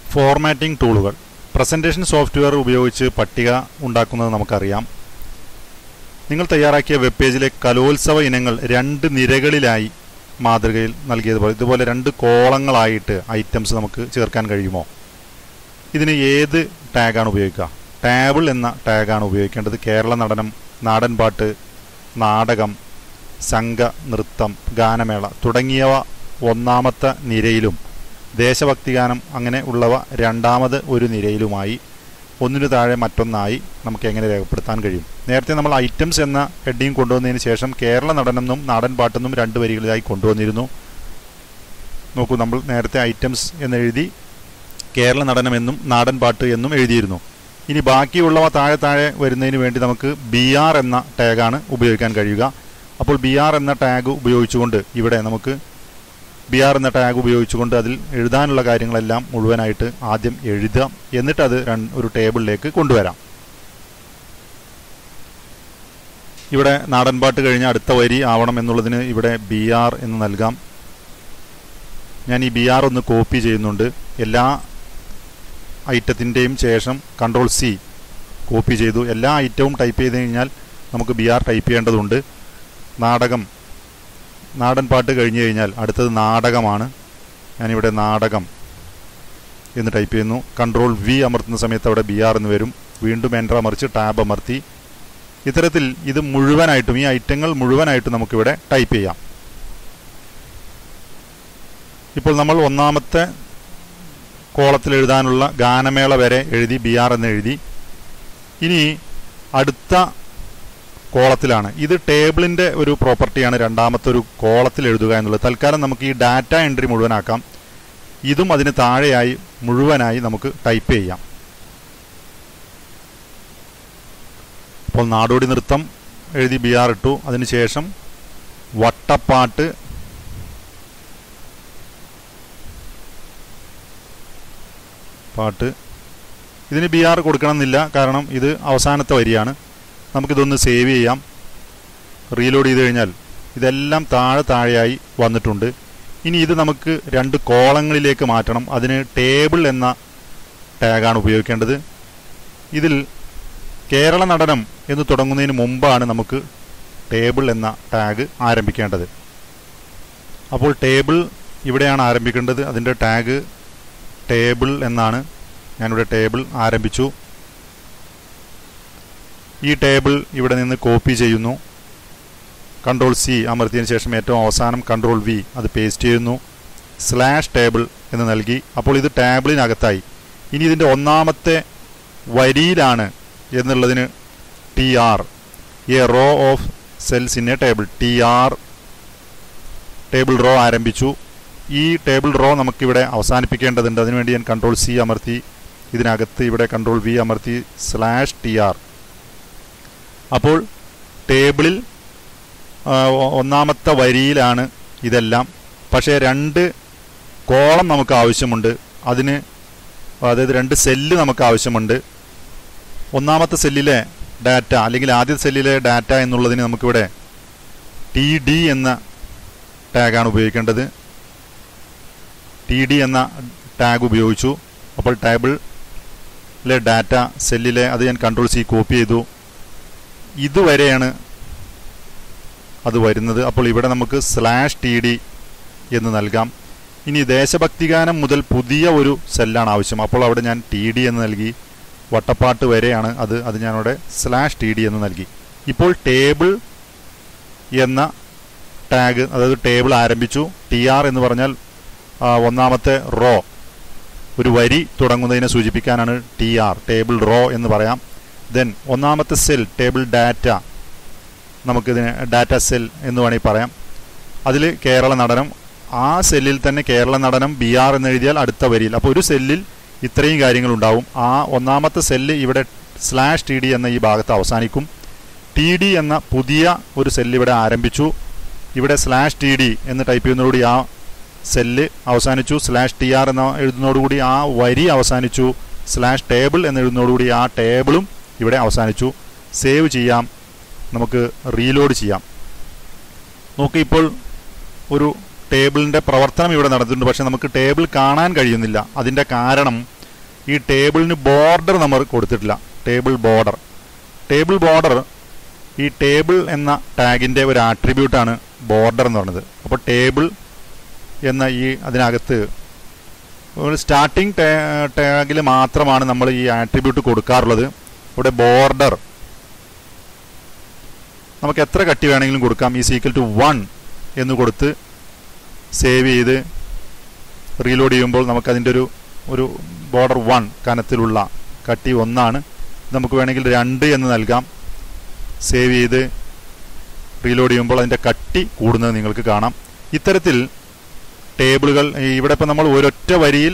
formatting ടൂളുകൾ presentation software ഉപയോഗിച്ച് പട്ടിക ഉണ്ടാക്കുന്നത് നമുക്കറിയാം നിങ്ങൾ തയ്യാറാക്കിയ വെബ് പേജിലെ കലോത്സവ ഇനങ്ങൾ രണ്ട് നിരകളിലായി മാതൃകയിൽ നൽകിയതുപോലെ ഇതുപോലെ രണ്ട് കോളങ്ങളായിട്ട് ഐറ്റംസ് നമുക്ക് ചേർക്കാൻ കഴിയുമോ ഇതിന് ഏത് ടാഗാണ് ഉപയോഗിക്കുക ടാബിൾ എന്ന ടാഗാണ് ഉപയോഗിക്കേണ്ടത് കേരള നടനം നാടൻ പാട്ട് നാടകം സംഘ നൃത്തം ഗാനമേള തുടങ്ങിയവ ഒന്നാമത്തെ നിരയിലും ദേശഭക്തി ഗാനം അങ്ങനെ ഉള്ളവ രണ്ടാമത് ഒരു നിരയിലുമായി ഒന്നിനു താഴെ മറ്റൊന്നായി നമുക്ക് എങ്ങനെ രേഖപ്പെടുത്താൻ കഴിയും നേരത്തെ നമ്മൾ ഐറ്റംസ് എന്ന ഹെഡിങ് കൊണ്ടുവന്നതിന് ശേഷം കേരള നടനെന്നും നാടൻ പാട്ടെന്നും രണ്ട് വരികളിലായി കൊണ്ടുവന്നിരുന്നു നോക്കൂ നമ്മൾ നേരത്തെ ഐറ്റംസ് എന്നെഴുതി കേരള നടനമെന്നും നാടൻ പാട്ട് എന്നും എഴുതിയിരുന്നു ഇനി ബാക്കിയുള്ളവ താഴെ താഴെ വരുന്നതിന് വേണ്ടി നമുക്ക് ബി ആർ എന്ന ടാഗാണ് ഉപയോഗിക്കാൻ കഴിയുക അപ്പോൾ ബി ആർ എന്ന ടാഗ് ഉപയോഗിച്ചുകൊണ്ട് ഇവിടെ നമുക്ക് ബി ആർ എന്ന ടാഗ് ഉപയോഗിച്ചുകൊണ്ട് അതിൽ എഴുതാനുള്ള കാര്യങ്ങളെല്ലാം മുഴുവനായിട്ട് ആദ്യം എഴുതാം എന്നിട്ട് അത് രണ്ട് ഒരു ടേബിളിലേക്ക് കൊണ്ടുവരാം ഇവിടെ നാടൻ പാട്ട് കഴിഞ്ഞ് അടുത്ത വരി ആവണം എന്നുള്ളതിന് ഇവിടെ ബി ആർ എന്ന് നൽകാം ഞാൻ ഈ ബി ആർ ഒന്ന് കോപ്പി ചെയ്യുന്നുണ്ട് എല്ലാ ഐറ്റത്തിൻ്റെയും ശേഷം കൺട്രോൾ സി കോപ്പി ചെയ്തു എല്ലാ ഐറ്റവും ടൈപ്പ് ചെയ്ത് കഴിഞ്ഞാൽ നമുക്ക് ബി ആർ ടൈപ്പ് ചെയ്യേണ്ടതുണ്ട് നാടകം നാടൻ പാട്ട് കഴിഞ്ഞു കഴിഞ്ഞാൽ അടുത്തത് നാടകമാണ് ഞാനിവിടെ നാടകം എന്ന് ടൈപ്പ് ചെയ്യുന്നു കൺട്രോൾ വി അമർത്തുന്ന സമയത്ത് അവിടെ ബി ആർ എന്ന് വരും വീണ്ടും എൻ്റർ അമർച്ച് ടാബ് അമർത്തി ഇത്തരത്തിൽ ഇത് മുഴുവനായിട്ടും ഈ ഐറ്റങ്ങൾ മുഴുവനായിട്ടും നമുക്കിവിടെ ടൈപ്പ് ചെയ്യാം ഇപ്പോൾ നമ്മൾ ഒന്നാമത്തെ കോളത്തിൽ എഴുതാനുള്ള ഗാനമേള വരെ എഴുതി ബി ആർ എന്ന് എഴുതി ഇനി അടുത്ത കോളത്തിലാണ് ഇത് ടേബിളിൻ്റെ ഒരു പ്രോപ്പർട്ടിയാണ് രണ്ടാമത്തെ ഒരു കോളത്തിൽ എഴുതുക എന്നുള്ളത് തൽക്കാലം നമുക്ക് ഈ ഡാറ്റ എൻട്രി മുഴുവനാക്കാം ഇതും അതിന് താഴെയായി മുഴുവനായി നമുക്ക് ടൈപ്പ് ചെയ്യാം അപ്പോൾ നാടോടി നൃത്തം എഴുതി ബി ആർ ഇട്ടു അതിനുശേഷം വട്ടപ്പാട്ട് പാട്ട് ഇതിന് ബി ആർ കൊടുക്കണമെന്നില്ല കാരണം ഇത് അവസാനത്തെ വരിയാണ് നമുക്കിതൊന്ന് സേവ് ചെയ്യാം റീലോഡ് ചെയ്ത് കഴിഞ്ഞാൽ ഇതെല്ലാം താഴെ താഴെയായി വന്നിട്ടുണ്ട് ഇനി ഇത് നമുക്ക് രണ്ട് കോളങ്ങളിലേക്ക് മാറ്റണം അതിന് ടേബിൾ എന്ന ടാഗാണ് ഉപയോഗിക്കേണ്ടത് ഇതിൽ കേരള നടനം എന്ന് തുടങ്ങുന്നതിന് മുമ്പാണ് നമുക്ക് ടേബിൾ എന്ന ടാഗ് ആരംഭിക്കേണ്ടത് അപ്പോൾ ടേബിൾ ഇവിടെയാണ് ആരംഭിക്കേണ്ടത് അതിൻ്റെ ടാഗ് ടേബിൾ എന്നാണ് ഞാനിവിടെ ടേബിൾ ആരംഭിച്ചു ഈ ടേബിൾ ഇവിടെ നിന്ന് കോപ്പി ചെയ്യുന്നു കൺട്രോൾ സി അമർത്തിയതിനു ശേഷം ഏറ്റവും അവസാനം കൺട്രോൾ വി അത് പേസ്റ്റ് ചെയ്യുന്നു സ്ലാഷ് ടേബിൾ എന്ന് നൽകി അപ്പോൾ ഇത് ടാബിളിനകത്തായി ഇനി ഇതിൻ്റെ ഒന്നാമത്തെ വരിയിലാണ് എന്നുള്ളതിന് T R a row of cells in a table T R table row ആരംഭിച്ചു ഈ ടേബിൾ റോ നമുക്കിവിടെ അവസാനിപ്പിക്കേണ്ടതുണ്ട് അതിനുവേണ്ടി ഞാൻ കൺട്രോൾ സി അമർത്തി ഇതിനകത്ത് ഇവിടെ കൺട്രോൾ വി അമർത്തി സ്ലാഷ് ടി ആർ അപ്പോൾ ടേബിളിൽ ഒന്നാമത്തെ വരിയിലാണ് ഇതെല്ലാം പക്ഷേ രണ്ട് കോളം നമുക്ക് ആവശ്യമുണ്ട് അതിന് അതായത് രണ്ട് സെല്ല് നമുക്ക് ആവശ്യമുണ്ട് ഒന്നാമത്തെ സെല്ലിലെ ഡാറ്റ അല്ലെങ്കിൽ ആദ്യത്തെ സെല്ലിലെ ഡാറ്റ എന്നുള്ളതിന് നമുക്കിവിടെ ടി ഡി എന്ന ടാഗാണ് ഉപയോഗിക്കേണ്ടത് ടി ഡി എന്ന ടാഗ് ഉപയോഗിച്ചു അപ്പോൾ ടേബിളിലെ ഡാറ്റ സെല്ലിലെ അത് ഞാൻ കൺട്രോൾ സി കോപ്പി ചെയ്തു ഇതുവരെയാണ് അത് വരുന്നത് അപ്പോൾ ഇവിടെ നമുക്ക് സ്ലാഷ് ടി ഡി എന്ന് നൽകാം ഇനി ദേശഭക്തിഗാനം മുതൽ പുതിയ ഒരു സെല്ലാണ് ആവശ്യം അപ്പോൾ അവിടെ ഞാൻ ടി ഡി എന്ന് നൽകി വട്ടപ്പാട്ട് വരെയാണ് അത് അത് ഞാനവിടെ സ്ലാഷ് ടി ഡി എന്ന് നൽകി ഇപ്പോൾ ടേബിൾ എന്ന ടാഗ് അതായത് ടേബിൾ ആരംഭിച്ചു ടി ആർ എന്ന് പറഞ്ഞാൽ ഒന്നാമത്തെ റോ ഒരു വരി തുടങ്ങുന്നതിനെ സൂചിപ്പിക്കാനാണ് ടി ആർ ടേബിൾ റോ എന്ന് പറയാം ദെൻ ഒന്നാമത്തെ സെൽ ടേബിൾ ഡാറ്റ നമുക്കിതിന് ഡാറ്റ സെൽ എന്ന് വേണമെങ്കിൽ പറയാം അതിൽ കേരള നടനം ആ സെല്ലിൽ തന്നെ കേരള നടനം ബി ആർ എന്ന് എഴുതിയാൽ അടുത്ത വരിയിൽ അപ്പോൾ ഒരു സെല്ലിൽ ഇത്രയും കാര്യങ്ങളുണ്ടാവും ആ ഒന്നാമത്തെ സെല്ല് ഇവിടെ സ്ലാഷ് ടി ഡി എന്ന ഈ ഭാഗത്ത് അവസാനിക്കും ടി ഡി എന്ന പുതിയ ഒരു സെല്ല് ഇവിടെ ആരംഭിച്ചു ഇവിടെ സ്ലാഷ് ടി ഡി എന്ന് ടൈപ്പ് ചെയ്യുന്നതോടുകൂടി ആ സെല്ല് അവസാനിച്ചു സ്ലാഷ് ടി ആർ എന്ന എഴുതുന്നതോടുകൂടി ആ വരി അവസാനിച്ചു സ്ലാഷ് ടേബിൾ എന്ന് എഴുതുന്നതോടുകൂടി ആ ടേബിളും ഇവിടെ അവസാനിച്ചു സേവ് ചെയ്യാം നമുക്ക് റീലോഡ് ചെയ്യാം നോക്കി ഇപ്പോൾ ഒരു ടേബിളിൻ്റെ പ്രവർത്തനം ഇവിടെ നടന്നിട്ടുണ്ട് പക്ഷേ നമുക്ക് ടേബിൾ കാണാൻ കഴിയുന്നില്ല അതിൻ്റെ കാരണം ഈ ടേബിളിന് ബോർഡർ നമ്മൾ കൊടുത്തിട്ടില്ല ടേബിൾ ബോർഡർ ടേബിൾ ബോർഡർ ഈ ടേബിൾ എന്ന ടാഗിൻ്റെ ഒരു ആട്രിബ്യൂട്ടാണ് ബോർഡർ എന്ന് പറയുന്നത് അപ്പോൾ ടേബിൾ എന്ന ഈ അതിനകത്ത് ഒരു സ്റ്റാർട്ടിംഗ് ടാഗിൽ മാത്രമാണ് നമ്മൾ ഈ ആട്രിബ്യൂട്ട് കൊടുക്കാറുള്ളത് ഇവിടെ ബോർഡർ നമുക്ക് എത്ര കട്ടി വേണമെങ്കിലും കൊടുക്കാം ഈ സീക്വൽ ടു വൺ എന്ന് കൊടുത്ത് സേവ് ചെയ്ത് റീലോഡ് ചെയ്യുമ്പോൾ നമുക്കതിൻ്റെ ഒരു ഒരു ബോർഡർ വൺ കനത്തിലുള്ള കട്ടി ഒന്നാണ് നമുക്ക് വേണമെങ്കിൽ രണ്ട് എന്ന് നൽകാം സേവ് ചെയ്ത് റീലോഡ് ചെയ്യുമ്പോൾ അതിൻ്റെ കട്ടി കൂടുന്നത് നിങ്ങൾക്ക് കാണാം ഇത്തരത്തിൽ ടേബിളുകൾ ഇവിടെ ഇപ്പം നമ്മൾ ഒരൊറ്റ വരിയിൽ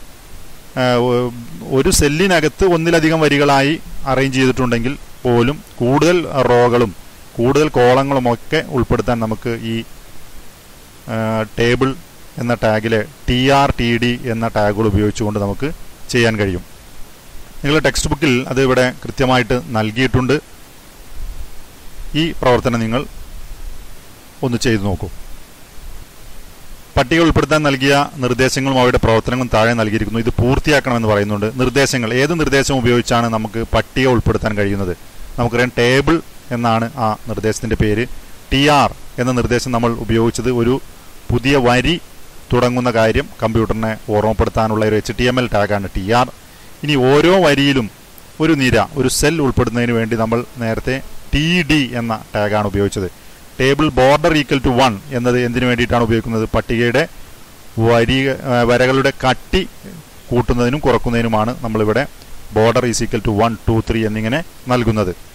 ഒരു സെല്ലിനകത്ത് ഒന്നിലധികം വരികളായി അറേഞ്ച് ചെയ്തിട്ടുണ്ടെങ്കിൽ പോലും കൂടുതൽ റോകളും കൂടുതൽ കോളങ്ങളും ഒക്കെ ഉൾപ്പെടുത്താൻ നമുക്ക് ഈ ടേബിൾ എന്ന ടാഗിലെ ടി ആർ ടി ഡി എന്ന ടാഗുകൾ ഉപയോഗിച്ചുകൊണ്ട് നമുക്ക് ചെയ്യാൻ കഴിയും നിങ്ങളുടെ ടെക്സ്റ്റ് ബുക്കിൽ അത് ഇവിടെ കൃത്യമായിട്ട് നൽകിയിട്ടുണ്ട് ഈ പ്രവർത്തനം നിങ്ങൾ ഒന്ന് ചെയ്തു നോക്കൂ പട്ടിക ഉൾപ്പെടുത്താൻ നൽകിയ നിർദ്ദേശങ്ങളും അവയുടെ പ്രവർത്തനങ്ങളും താഴെ നൽകിയിരിക്കുന്നു ഇത് പൂർത്തിയാക്കണമെന്ന് പറയുന്നുണ്ട് നിർദ്ദേശങ്ങൾ ഏത് നിർദ്ദേശം ഉപയോഗിച്ചാണ് നമുക്ക് പട്ടിക ഉൾപ്പെടുത്താൻ കഴിയുന്നത് നമുക്കറിയാം ടേബിൾ എന്നാണ് ആ നിർദ്ദേശത്തിൻ്റെ പേര് ടി ആർ എന്ന നിർദ്ദേശം നമ്മൾ ഉപയോഗിച്ചത് ഒരു പുതിയ വരി തുടങ്ങുന്ന കാര്യം കമ്പ്യൂട്ടറിനെ ഓർമ്മപ്പെടുത്താനുള്ള ഒരു എച്ച് ടി എം എൽ ടാഗാണ് ടി ആർ ഇനി ഓരോ വരിയിലും ഒരു നിര ഒരു സെൽ ഉൾപ്പെടുന്നതിന് വേണ്ടി നമ്മൾ നേരത്തെ ടി ഡി എന്ന ടാഗാണ് ഉപയോഗിച്ചത് table border equal to one എന്നത് എന്തിനു വേണ്ടിയിട്ടാണ് ഉപയോഗിക്കുന്നത് പട്ടികയുടെ വരി വരകളുടെ കട്ടി കൂട്ടുന്നതിനും കുറക്കുന്നതിനുമാണ് നമ്മളിവിടെ border is equal to one two three എന്നിങ്ങനെ നൽകുന്നത്